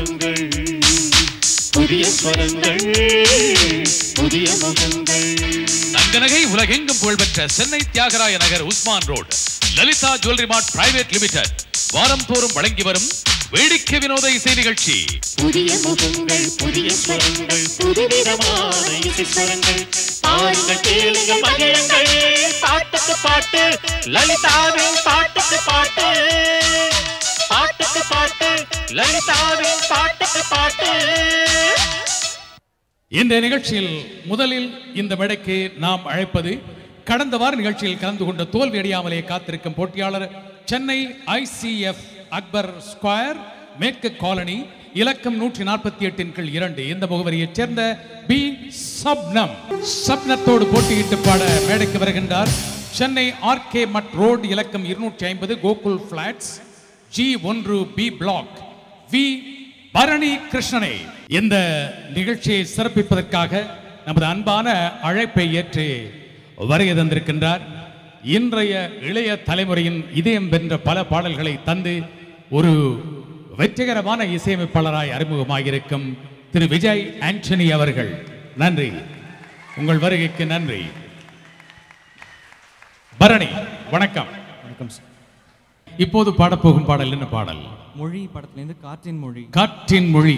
முகங்கள் புதிய ஸ்வரங்கள் புதிய முகங்கள் தங்கநகை உலகெங்கும் புகழ்பெற்ற Chennai Thyagaraya Nagar Usman road Lalitha jewellery mart private limited வாரம் தோறும் வழங்கி வரும் வேடிக்கை வினோத இசை நிகழ்ச்சி புதிய முகங்கள் புதிய ஸ்வரங்கள் புதுவிதமான இசை ஸ்வரங்கள் பாருங்கள் கேளுங்கள் மகிழுங்கள் பாட்டுக்கு பாட்டு லலிதாவின் பாட்டுக்கு பாட்டு பாட்டுக்கு பாட்டு லலிதாவின் பாட்டுக்கு பாட்டு இந்த நிகழ்ச்சியில் முதலில் இந்த மேடைக்கு நாம் அழைப்பது கடந்த வார நிகழ்ச்சியில் கலந்து கொண்ட தோல்வி அடையாமலே காத்திருக்கும் போட்டியாளர் சென்னை ஐசிஎஃப் அக்பர் ஸ்கொயர் மேற்கு காலனி இலக்கம் நூற்றி நாற்பத்தி எட்டின் கீழ் இரண்டு இந்த முகவரியைச் சேர்ந்த பி சப்னம் சப்னத்தோடு போட்டியிட்டு பாட மேடைக்கு வருகின்றார் சென்னை ஆர்கே மட் ரோடு இலக்கம் இருநூற்றி ஐம்பது கோகுல் பிளாட்ஸ் ஜி ஒன்று பி பிளாக் வி பரணி கிருஷ்ணனை இந்த நிகழ்ச்சியை சிறப்பிப்பதற்காக நமது அன்பான அழைப்பை ஏற்று வருகை தந்திருக்கின்றார் இன்றைய இளைய தலைமுறையின் இதயம் வென்ற பல பாடல்களை தந்து ஒரு வெற்றிகரமான இசையமைப்பாளராய் அறிமுகமாகியிருக்கும் திரு விஜய் ஆண்டனி அவர்கள் நன்றி உங்கள் வருகைக்கு நன்றி பரணி வணக்கம் வணக்கம் சார் இப்போது பாடப்போகும் பாடல் என்ன பாடல் மொழி படத்துலேருந்து காற்றின் மொழி காற்றின் மொழி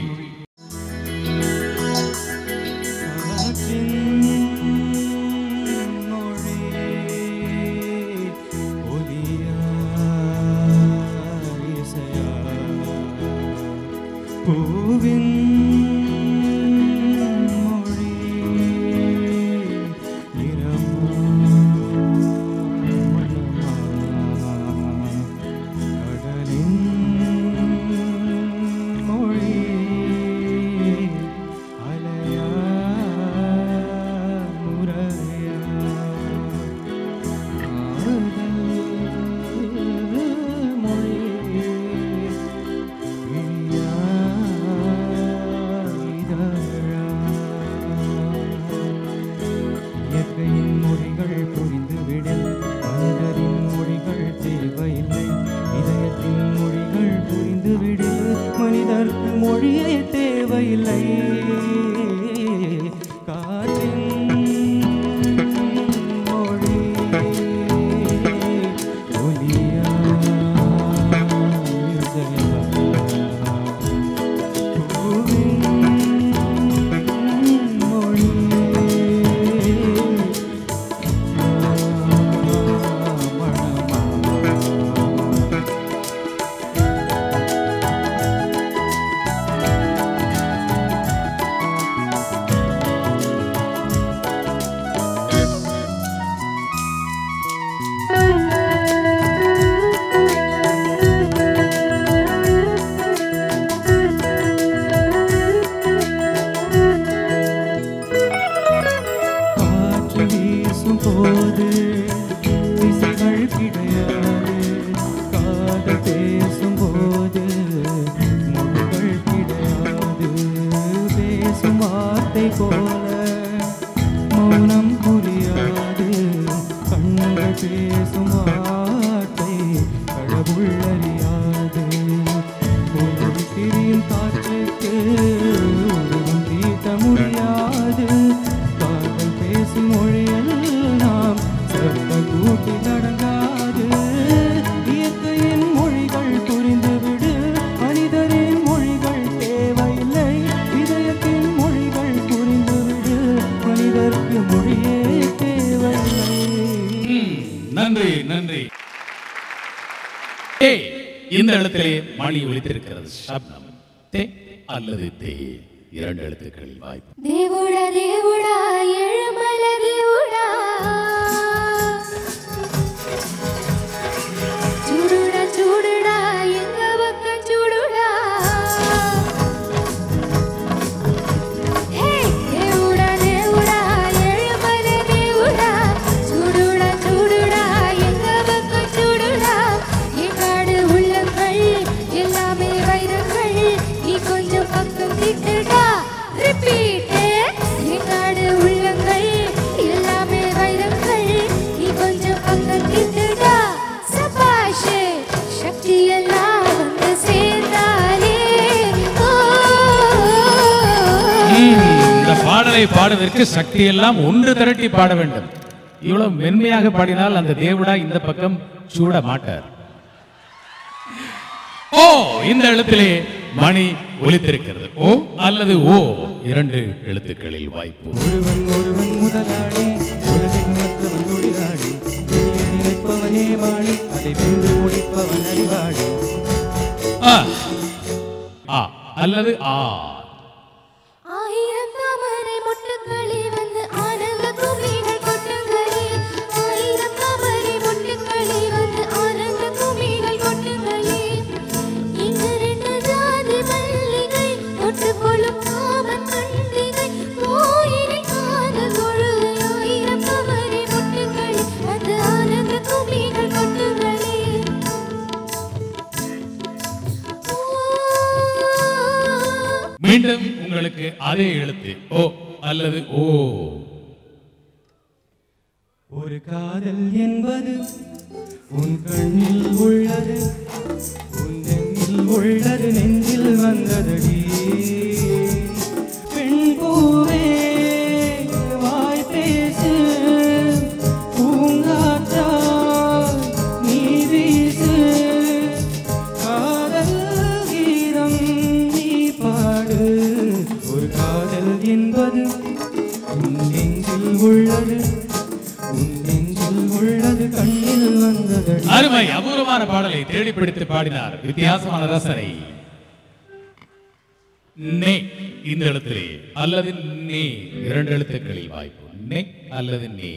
பூவின் மொழி நிறமா மனமா கடலின் மொழி அலையா முறையா ஆறுதல் மொழி விழியா இதழா இயற்கையின் மொழிகள் புரிந்துவிடில் மனிதரின் மொழிகள் தேவையில்லை இதயத்தின் மொழிகள் புரிந்துவிடில் மனிதர்க்கு மொழியே தேவையில்லை காற்றின் மொழி ஒலியா இசையா பூவின் மொழி மணமா காற்று வீசும் போது திசைகள் கிடையாது காதல் பேசும் போது மொழிகள் கிடையாது பேசும் வார்த்தை போல மௌனம் புரியாது கண்கள் பேசும் வார்த்தை கடவுள் அறியாது ஒரு திரியும் காற்றுக்கு உருவம் தீட்ட முடியாது காதல் பேசும் மொழியெல்லாம் சத்த கூட்டில் அடங்காது இயற்கையின் மொழிகள் புரிந்துவிடு மனிதரின் மொழிகள் தேவையில்லை இதயத்தின் மொழிகள் புரிந்துவிடு மனிதருக்கு மொழியே தேவையில்லை நன்றி நன்றி ஏ இந்த இடத்திலே மணி ஒலித்திருக்கிறது சப்னம் தே அல்லது தே இரண்டு எழுத்துக்களில் வாய்ப்பு దేవుడా దేవుడా ఎళమల దేవుడా చూడుడా చూడుడా ఎంగ పక్కం చూడుడా హే దేవుడా దేవుడా ఎళమల దేవుడా చూడుడా చూడుడా ఎంగ பக்கம் చూడుடா எங்காடு உள்ளங்கள் எல்லாமே வைரங்கள் நீ கொஞ்சம் பக்கம் திட்டுடா ரிப்பீட் பாடலை பாடுவதற்கு சக்தி எல்லாம் ஒன்று திரட்டி பாட வேண்டும் இவ்வளவு மென்மையாக பாடினால் அந்த தேவடா இந்த பக்கம் சூட மாட்டார் ஓ இந்த எழுத்திலே மணி ஒலித்திருக்கிறது ஓ அல்லது ஓ இரண்டு எழுத்துக்களில் வாய்ப்பு ஒருவன் ஒருவன் முதலாளி உலகின் மற்றவன் தொழிலாளி வெளியே நினைப்பவனே வாழி அதை வென்று முடிப்பவன் அறிவாளி ஆ. ஆ அல்லது ஆ ஆயிரம் தாமரை மொட்டுக்களே வந்து ஆனந்த கும்மிகள் கொட்டுங்களே ஆயிரம் தாமரை மொட்டுக்களே வந்து ஆனந்த கும்மிகள் கொட்டுங்களே இங்கு ரெண்டு ஜாதி மல்லிகை தொட்டுக்கொள்ளும் காமன் கண்டிகை கோயிலை காதல் தொழுகை ஆயிரம் தாமரை மொட்டுக்களே வந்து ஆனந்த கும்மிகள் கொட்டுங்களே ஓ மீண்டும் உங்களுக்கு அதே எழுத்து ஓ அல்லது ஓ ஒரு காதல் என்பது உன் கண்ணில் உள்ளது உன் நெஞ்சில் உள்ளது நெஞ்சில் வந்ததடி பெண் பூவே வாய் பேசு பூங்காற்றா நீ வீசு காதல் கீதம் நீ பாடு ஒரு காதல் என்பது உன் நெஞ்சில் உள்ளது உன் நெஞ்சில் உள்ளது கண்ணில் வந்ததடி அருமை அபூர்வமான பாடலை தேடி பிடித்து பாடினார் வித்தியாசமான ரசனை நே இந்த எழுத்திலே அல்லது நே இரண்டு எழுத்துக்களில் வாய்ப்பு நே அல்லது நே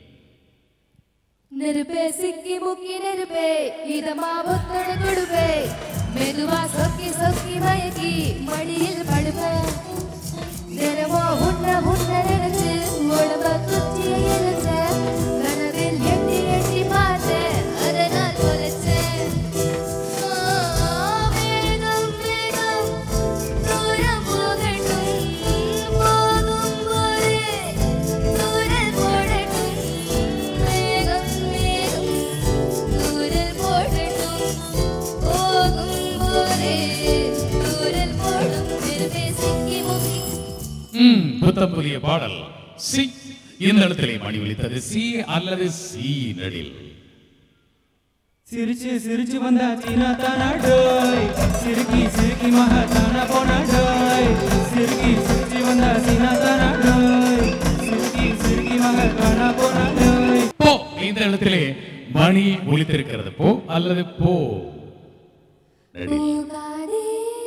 நெருப்பே சிக்கி முக்கி நெருப்பே இதமா ஒத்தட கொடுப்பே மெதுவா சொக்கி சொக்கி மயக்கி மடியில் படுப்பே தினமோ உன்ன உன்ன நினைச்சு உடம்ப குச்சியை இழுச்ச கனவில் எட்டி எட்டி பார்த்தேன் அதனால் தொலைச்சேன் வேகம் வேகம் தூரம் போகட்டும் போகும் போதே தூரல் போடட்டும் வேகம் வேகம் தூரல் போடட்டும் போகும் போதே தூரல் போடும் திருப்பி சிக்கி முக்கி ம், புத்தம் புதிய பாடல் சி இந்த எழுத்திலே மணி ஒலித்தது சி அல்லது சி நடில் சிரிச்சு சிரிச்சு வந்தா சீனா தானா டோய் சிரிக்கி சிரிக்கி மகா தானா போனா டோய் சிரிக்கி சிரிச்சு வந்தா சீனா தானா டோய் சிரிக்கி சிரிக்கி மகா தானா போனா டோய் போ இந்த எழுத்திலே மணி ஒலித்திருக்கிறது போ அல்லது போ நடில் பூகாதே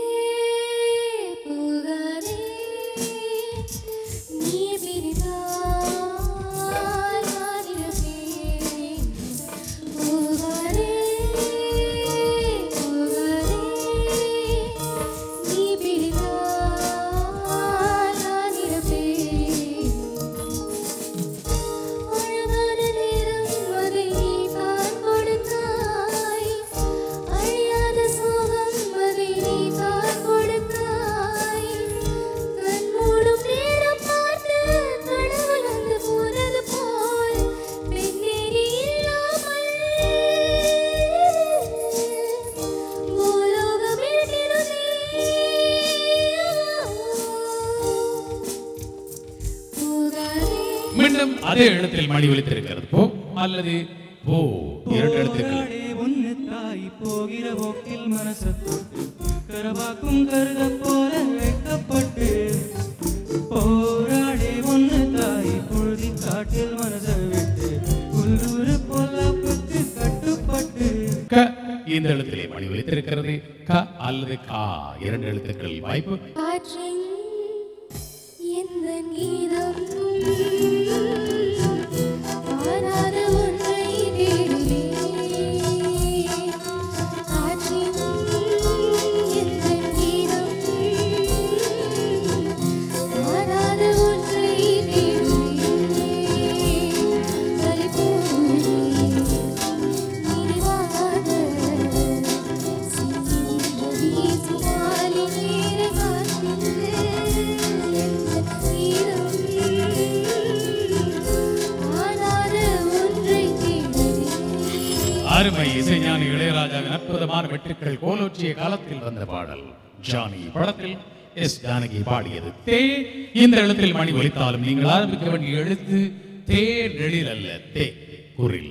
பூகாதே நீ பிரிந்தால் நான் இருப்பேன் பூகாதே பூகாதே நீ பிரிந்தால் நான் இருப்பேன் அழகான நேரம் அதை நீ தான் கொடுத்தாய் அழியாத சோகம் அதை நீ தான் கொடுத்தாய் கண் மூடும் நேரம் பார்த்து கடவுள் வந்து போனது போல் பெண்ணே நீ இல்லாமல் பூலோகம் இருக்கிறதே மீண்டும் அதே எழுத்தில் மணி ஒலித்திருக்கிறது போ அல்லது போ இரண்டு எழுத்துக்கள் போராடே ஒன்னு தாய் போகிற போக்கில் மனச தொட்டு கரவாக்கும் கருத போல வெட்கப்பட்டு போராடே ஒன்னு தாய் பொழுதி காட்டில் மனச விட்டு உள்ளூர் பொல்லாப்புக்கு கட்டுப்பட்டு க இந்த எழுத்திலே மணி ஒலித்திருக்கிறது க அல்லது கா இரண்டு எழுத்துக்கள் வாய்ப்பு காற்றின் எந்த கீதம் காணாத ஒன்றை தேடுவே காற்றின் எந்த கீதம் காணாத ஒன்றை தேடுவே கலிப்பூரி நினைவாக அருமை இசைஞானி இளையராஜாவின் அற்புதமான வெற்றிகள் கோலோற்றிய காலத்தில் வந்த பாடல் ஜானி படத்தில் எஸ் ஜானகி பாடியது தே இந்த எழுத்தில் மணி ஒலித்தாலும் நீங்கள் ஆரம்பிக்க வேண்டிய எழுத்து தே நெழில் அல்ல தே குரில்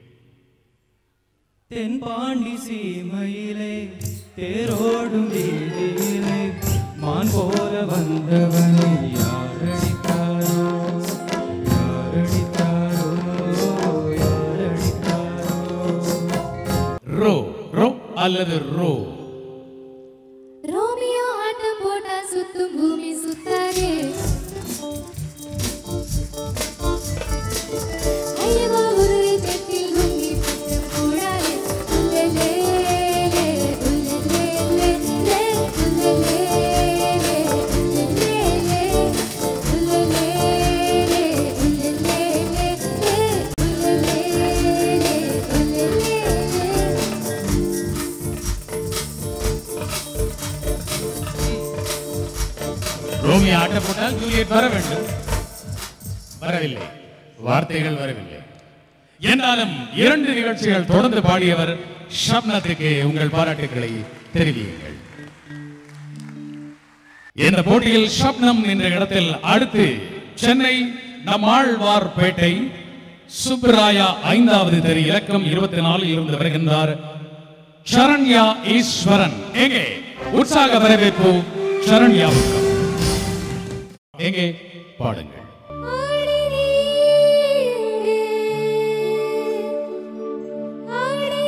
தென்பாண்டி சீமையிலே தேரோடும் வீதியிலே மான் போல வந்தவனை யாரடித்தாரோ யாரடித்தாரோ யாரடித்தாரோ ரோ ரோ அல்லது ரோ ரோமியோ ஆட்டம் போட்டா சுத்தும் பூமி சுத்தாதே ஐயவா உருளை தட்டில் முங்கி பட்டம் கூடாதே உல்லலேலே, உல்லலேலே, லே, உல்லலேலே, உல்லலேலே, உல்லலேலே, உல்லலேலே, லே, உல்லலேலே, உல்லலேலே. ரோமியோ ஆட்டம் போட்டால் ஜூலியட் வர வேண்டும் வரவில்லை வார்த்தைகள் வரவில்லை என்றாலும் இரண்டு நிகழ்ச்சிகள் தொடர்ந்து பாடியவர் ஷப்னத்துக்கு உங்கள் பாராட்டுக்களை தெரிவியுங்கள் இந்த போட்டியில் ஷப்னம் என்ற இடத்தில் அடுத்து சென்னை நம்மாழ்வார்பேட்டை சுப்ராயா ஐந்தாவது தெரு இலக்கம் இருபத்தி நாலில் இருந்து வருகின்றார் சரண்யா ஈஸ்வரன் எங்கே உற்சாக வரவேற்பு சரண்யாவுக்கு எங்கே பாடுங்கள் ஆடி நீங்கே ஆடி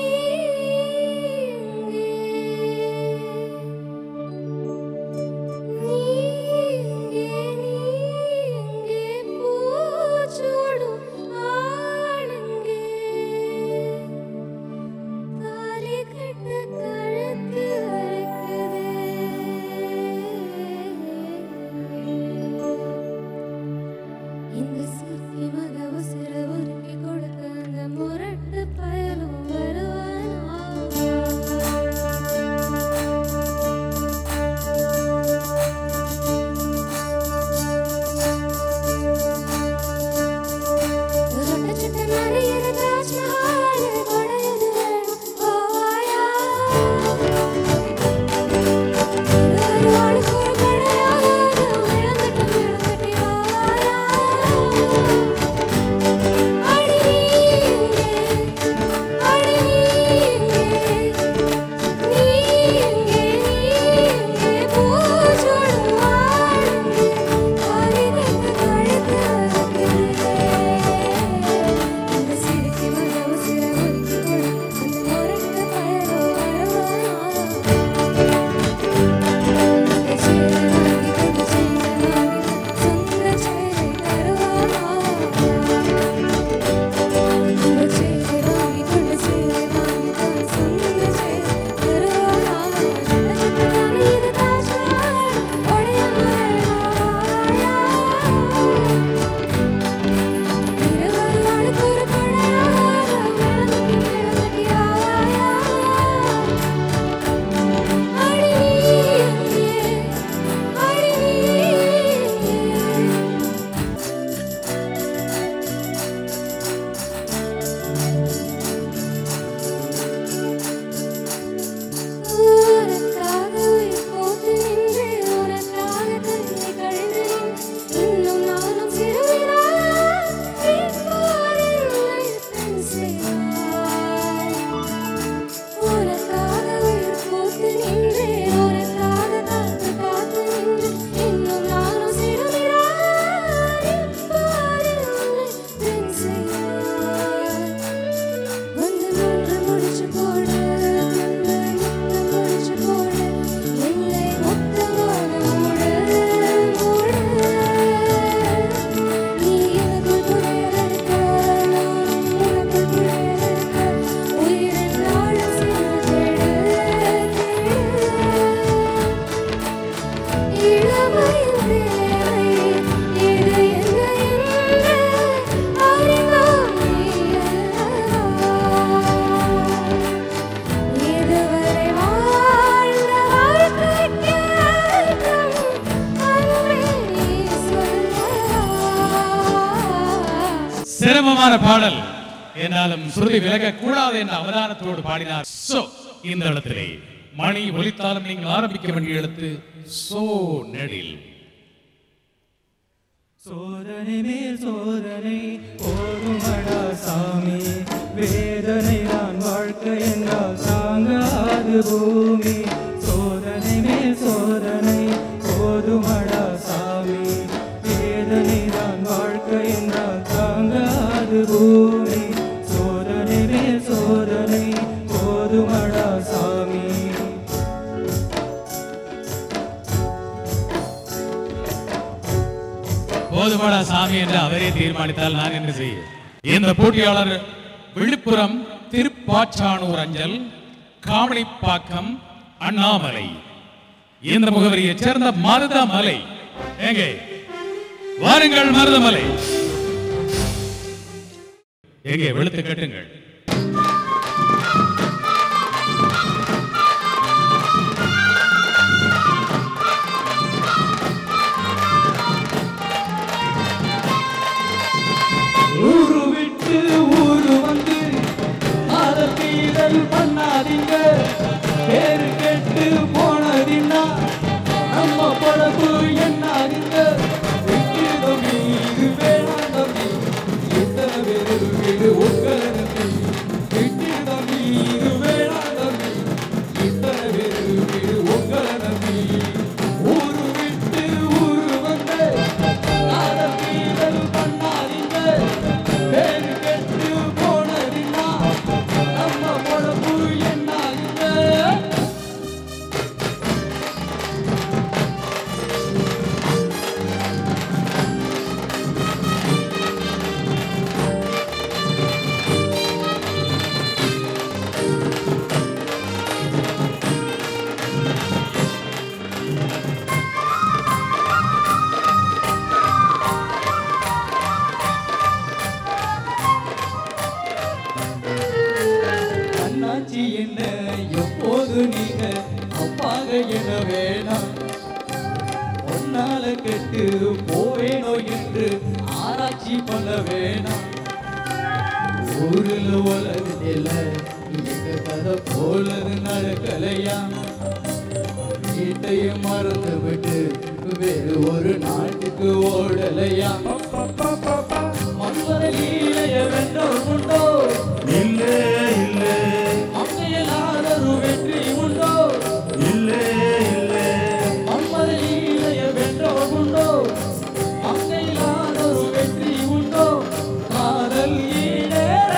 நீங்கே நீங்கே பூச்சூடும் ஆடுங்கே தாலி கட்ட கழுத்து அறுக்குதே இந்த சிற்பி மக உசிர உருக்கி கொடுக்க அந்த முரட்டு பயலும் வருவானா ரொட்ட சுட்ட நரையிற தாஜ்மஹால் கொடையது வேணும் ஓவாயா இருவரோடு கூட கொடையாக விழுந்துட்டு விழுந்துட்டு ஓவாயா அடி நீங்கே அடி நீங்கே நீங்கே நீங்கே பூச்சோடு வாழுங்க காலிகத்து கழுத்து இந்த சிரிக்கு மக உசிர உருக்கி கொடு அந்த முரட்டு பயலோ வருவானா Yeah. உனக்காக உயிர் போத்து நின்றேன் உனக்காக காத்து காத்து நின்றேன் இன்னும் நானும் சிறுமிதான் இப்போது உன்னை பெண் செய்வாய் வந்து மூன்று முடிச்சு போடு வந்து முத்து முடிச்சு போடு என்னை மொத்தமாக மூடு மூடு நீ எனக்கு துணையாக நான் உனக்கு துணையாக உயிரின் நாளும் சேர்ந்து இளமையின் தேவை இது என்ன என்று அறிந்தோம் நீ இதுவரை வாழ்ந்த வாழ்க்கைக்கு அர்த்தம் அன்பே நீ சொல்லவா சிரமமான பாடல் என்னாலும் சுருதி விலக கூடாது என்ற அவதானத்தோடு பாடினார் சோ இந்த இடத்திலே மணி ஒலித்தாலும் நீங்கள் ஆரம்பிக்க வேண்டிய எழுத்து சோ நெடில் சோதனை மேல் சோதனை போதுமடா சாமி வேதனை தான் வாழ்க்கை என்றால் தாங்காது பூமி சோதனை மேல் சோதனை போதுமடா சாமி வேதனை தான் வாழ்க்கை என்றால் தாங்காது பூமி சோதனை மேல் சோதனை போதுமடா சாமி போதுமாடா சாமி என்று அவரே தீர்மானித்தால் நான் என்ன செய்ய இந்த போட்டியாளர் விழுப்புரம் திருப்பாச்சானூர் அஞ்சல் காமணிப்பாக்கம் அண்ணாமலை இந்த முகவரியைச் சேர்ந்த மருதமலை எங்கே வாருங்கள் மருதமலை எங்கே வெளுத்து கட்டுங்கள் ஊரு விட்டு ஊரு வந்து ஆரத்தீரல் பண்ணாதீங்க பேரு கெட்டு போனதின்னா நம்ம பொழப்பு என்னாதீங்க விட்டு தம்பி இது வேணாம் தம்பி எத்தனை பேரு வீடு உங்களை நம்பி விட்டு தம்பி இது வேணாம் தம்பி எத்தனை பேரு வீடு உங்களை நம்பி ஊரு விட்டு ஊரு வந்து ஆரத்தீரல் பண்ணாதீங்க பேரு கெட்டு போனதின்னா நம்ம பொழப்பு என்னாகுங்க அண்ணாச்சி என்ன எப்போது நீங்க அப்பாக என்ன வேணாம் ஒன்னால கெட்டு போவேனோ என்று ஆராய்ச்சி பண்ண வேணாம் ஊருல உலகத்தில எங்க கதை போலது நடக்கலையா வீட்டையும் மறந்து விட்டு வேறு ஒரு நாட்டுக்கு ஓடலையா மங்களீலைய வென்றோர் உண்டோ இல்லே இல்லே அம்மையலாதரு வெற்றி உண்டோ இல்லே இல்லே அம்மலையிலைய வென்றோர் உண்டோ அம்மையலாதரு வெற்றி உண்டோ காதல் ஈடேற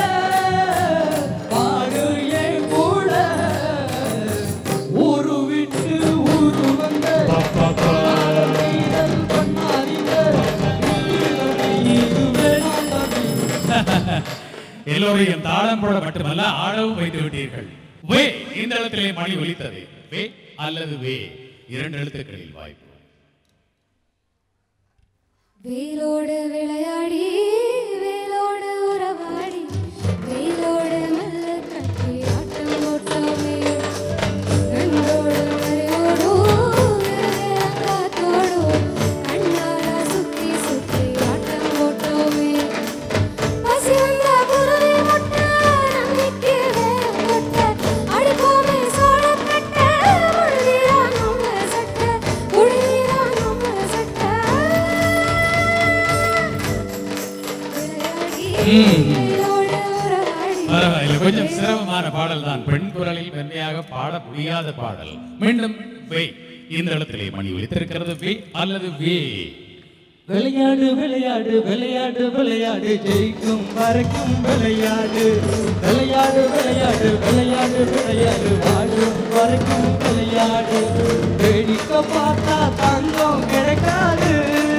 பாடு என் கூட ஊரு விட்டு ஊரு வந்த காதல் பண்ணாதீங்க இது வேணாம் தம்பி எல்லோரையும் தாளம் போட மட்டுமல்ல ஆடவும் வைத்து விட்டீர்கள் வே இந்த இடத்திலே மணி ஒலித்தது வே அல்லது வே இரண்டு எழுத்துக்களில் வாய்ப்பு வேலோடு விளையாடி வேலோடு உறவாடி வேலோடு மெல்ல கட்டி ஆட்டம் போட்டோமே கண்டோடு மறையோடு காத்தோடு கண்ணார சுத்தி சுத்தி ஆட்டம் போட்டோமே பசி வந்த குருவி முட்டை நம்பிக்கை வேகம் கொட்ட அடிப்போமே சோளக்கட்ட முழுகிறான் நம்ம சட்டை முழுகிறான் நம்ம சட்டை பரவாயில்லை கொஞ்சம் சிரமமான பாடல் தான் பெண் குரலில் மென்மையாக பாட முடியாத பாடல் மீண்டும் வே இந்த இடத்திலே மணி ஒலித்திருக்கிறது வே அல்லது வே விளையாடு விளையாடு விளையாடு விளையாடு ஜெயிக்கும் வரைக்கும் விளையாடு விளையாடு விளையாடு விளையாடு விளையாடு வாழும் வரைக்கும் விளையாடு வேடிக்கை பார்த்தா தங்கம் கிடைக்காது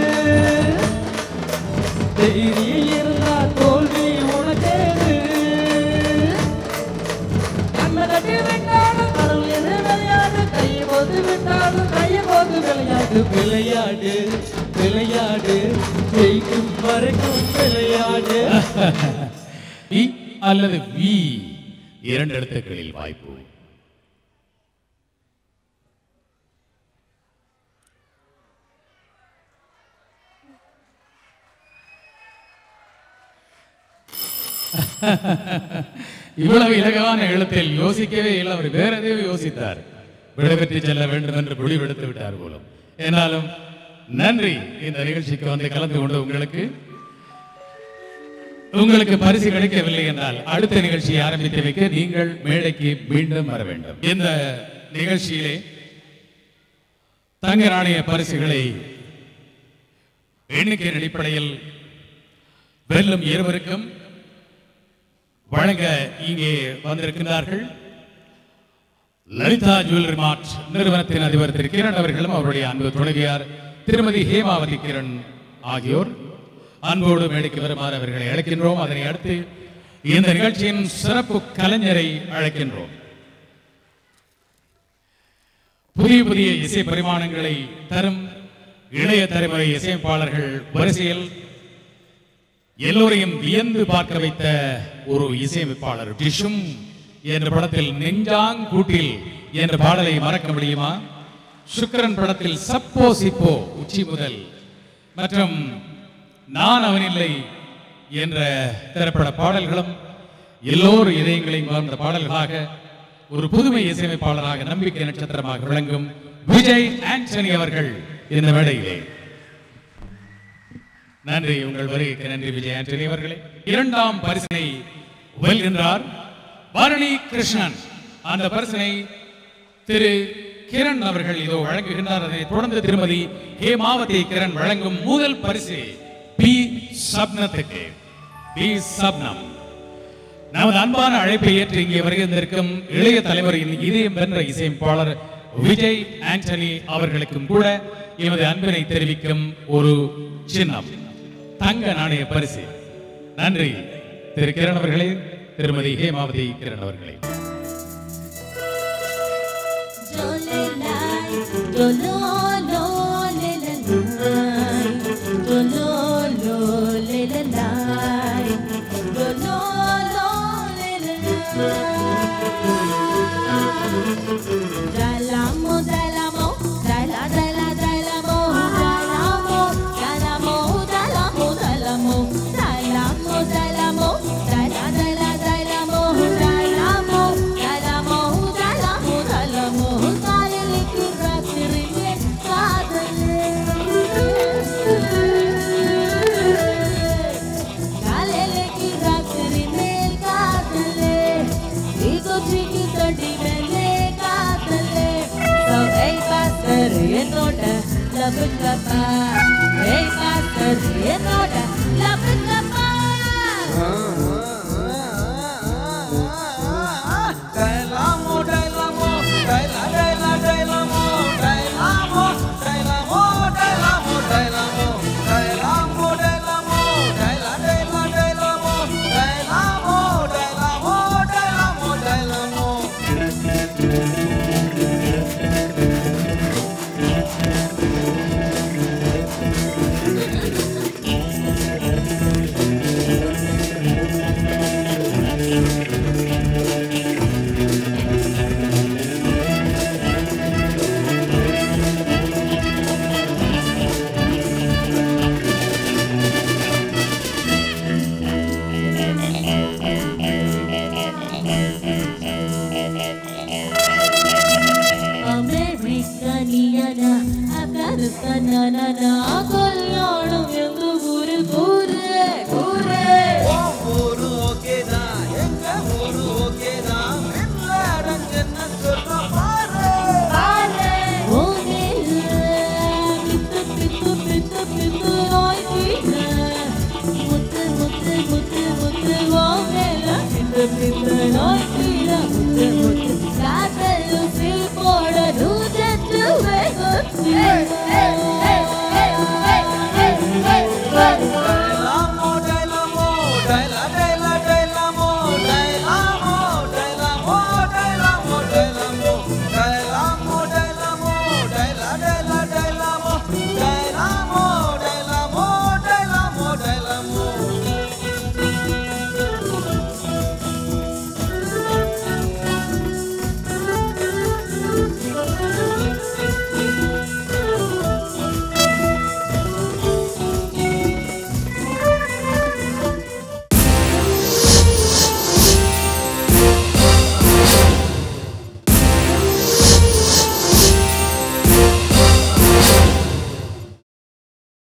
தைரியம் இருந்தா தோல்வி உனக்கேது கண்ணை கட்டி விட்டாலும் கடவுள் எது விளையாடு கையை போது விட்டாலும் கையை போது விளையாடு விளையாடு விளையாடு ஜெயிக்கும் வரைக்கும் விளையாடு வி அல்லது வி இரண்டு எழுத்துக்களில் வாய்ப்பு இவ்வளவு இலகுவான எழுத்தில் யோசிக்கவே இல்லை அவர் வேற எதையோ யோசித்தார் விடைபெற்று செல்ல வேண்டும் என்று முடிவெடுத்து விட்டார் போலும் என்னாலும் நன்றி இந்த நிகழ்ச்சிக்கு வந்து கலந்து கொண்டு உங்களுக்கு உங்களுக்கு பரிசு கிடைக்கவில்லை என்றால் அடுத்த நிகழ்ச்சியை ஆரம்பித்து வைக்க நீங்கள் மேடைக்கு மீண்டும் வர வேண்டும் இந்த நிகழ்ச்சியிலே தங்க நாணய பரிசுகளை எண்ணிக்கையின் அடிப்படையில் வெல்லும் இருவருக்கும் வழங்க இங்கே வந்திருக்கிறார்கள் லலிதா ஜுவல்லரி மார்ட் நிறுவனத்தின் அதிபர் திரு கிரண் அவர்களும் அவருடைய அன்பு துணைவியார் திருமதி ஹேமாவதி கிரண் ஆகியோர் அன்போடு மேடைக்கு வருமாறு அவர்களை அழைக்கின்றோம் அதனை அடுத்து இந்த நிகழ்ச்சியின் சிறப்பு கலைஞரை அழைக்கின்றோம் புதிய புதிய இசை பரிமாணங்களை தரும் இளைய தலைமுறை இசையமைப்பாளர்கள் வரிசையில் எல்லோரையும் வியந்து பார்க்க வைத்த ஒரு இசையமைப்பாளர் டிஷும் என்ற படத்தில் நெஞ்சாங்கூட்டில் என்ற பாடலை மறக்க முடியுமா சுக்கரன் படத்தில் சப்போ சிப்போ உச்சி முதல் மற்றும் நான் அவனில்லை என்ற திரைப்பட பாடல்களும் எல்லோர் இதயங்களையும் வாழ்ந்த பாடல்களாக ஒரு புதுமை இசையமைப்பாளராக நம்பிக்கை நட்சத்திரமாக விளங்கும் விஜய் ஆண்டனி அவர்கள் இந்த மேடையிலே நன்றி உங்கள் வருகைக்கு நன்றி விஜய் ஆண்டனி அவர்களே இரண்டாம் பரிசினை வெல்கின்றார் பரணி கிருஷ்ணன் அந்த பரிசினை திரு கிரண் அவர்கள் இதோ வழங்குகின்றார் அதை தொடர்ந்து திருமதி ஹேமாவதி கிரண் வழங்கும் முதல் பரிசு பி சப்னத்துக்கு பி சப்னம் நமது அன்பான அழைப்பை ஏற்று இங்கே வருகின்றிருக்கும் இளைய தலைவரின் இதயம் வென்ற இசையமைப்பாளர் விஜய் ஆண்டனி அவர்களுக்கும் கூட எமது அன்பினை தெரிவிக்கும் ஒரு சின்னம் தங்க நாணய பரிசு நன்றி திரு கிரண் அவர்களே திருமதி ஹேமாவதி கிரண் அவர்களே Americaniana, Afghanistanana,